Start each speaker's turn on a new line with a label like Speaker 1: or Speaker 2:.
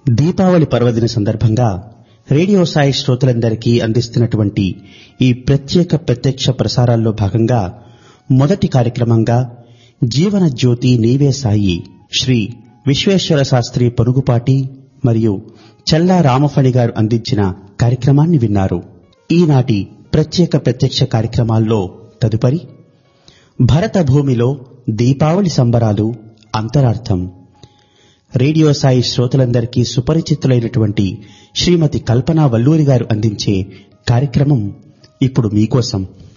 Speaker 1: దీపావళి పర్వదిన సందర్భంగా రేడియో సాయి శ్రోతలందరికీ అందిస్తున్నటువంటి ఈ ప్రత్యేక ప్రత్యక్ష ప్రసారాల్లో భాగంగా మొదటి కార్యక్రమంగా జీవన జ్యోతి నీవే సాయి శ్రీ విశ్వేశ్వర శాస్త్రి పొరుగుపాటి మరియు చల్లా రామఫణి గారు అందించిన కార్యక్రమాన్ని విన్నారు ఈనాటి ప్రత్యేక ప్రత్యక్ష కార్యక్రమాల్లో తదుపరి భరత భూమిలో దీపావళి సంబరాలు అంతరార్థం రేడియో సాయి శ్రోతలందరికీ సుపరిచితులైనటువంటి శ్రీమతి కల్పనా వల్లూరి గారు అందించే కార్యక్రమం ఇప్పుడు మీకోసం